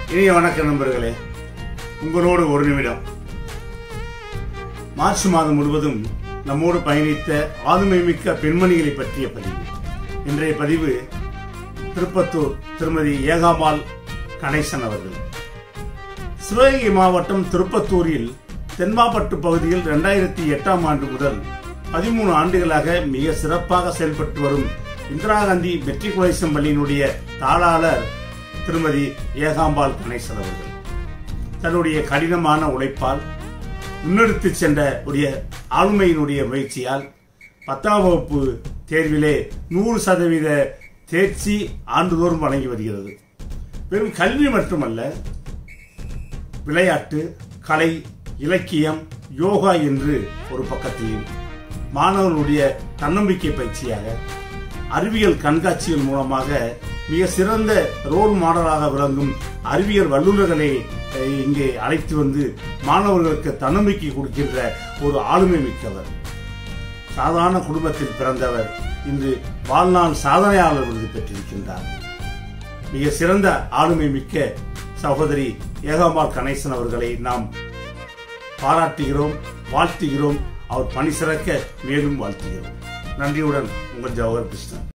இனிய வணக்கம் நண்பர்களே உங்களோடு ஒரு நிமிடம் மார்ச் மாதம் முழுவதும் நம்மோடு பயணித்த ஆளுமைமிக்க பெண்மணிகளை பற்றிய பதிவு இன்றைய பதிவு திருப்பத்தூர் திருமதி ஏகாபால் கணேசன் அவர்கள் சிவகங்கை மாவட்டம் திருப்பத்தூரில் தென்மாப்பட்டு பகுதியில் இரண்டாயிரத்தி எட்டாம் ஆண்டு முதல் பதிமூணு ஆண்டுகளாக மிக சிறப்பாக செயல்பட்டு வரும் இந்திரா காந்தி மெட்ரிகுலேஷன் பள்ளியினுடைய தாளாளர் திருமதி ஏகாம்பாள் கணேசன் அவர்கள் தன்னுடைய கடினமான உழைப்பால் முன்னெடுத்து சென்ற உடைய ஆளுமையினுடைய முயற்சியால் பத்தாம் வகுப்பு தேர்விலே நூறு சதவீத தேர்ச்சி ஆண்டுதோறும் வழங்கி வருகிறது வெறும் கல்வி மட்டுமல்ல விளையாட்டு கலை இலக்கியம் யோகா என்று ஒரு பக்கத்திலும் மாணவர்களுடைய தன்னம்பிக்கை பயிற்சியாக அறிவியல் கண்காட்சிகள் மூலமாக மிக சிறந்த ரோல் மாடலாக விளங்கும் அறிவியல் வல்லுநர்களை அஹ், இங்கே அழைத்து வந்து மாணவர்களுக்கு தன்னம்பிக்கை கொடுக்கின்ற ஒரு ஆளுமை மிக்கவர் சாதாரண குடும்பத்தில் பிறந்தவர் இன்று வாழ்நாள் சாதனையாளர் விருது பெற்றிருக்கின்றார் மிக சிறந்த ஆளுமை மிக்க சகோதரி ஏகாம்பாள் கணேசன் அவர்களை நாம் பாராட்டுகிறோம் வாழ்த்துகிறோம் அவர் பணி சிறக்க மேலும் வாழ்த்துகிறோம் நன்றியுடன் உங்கள் ஜவஹர் கிருஷ்ணன்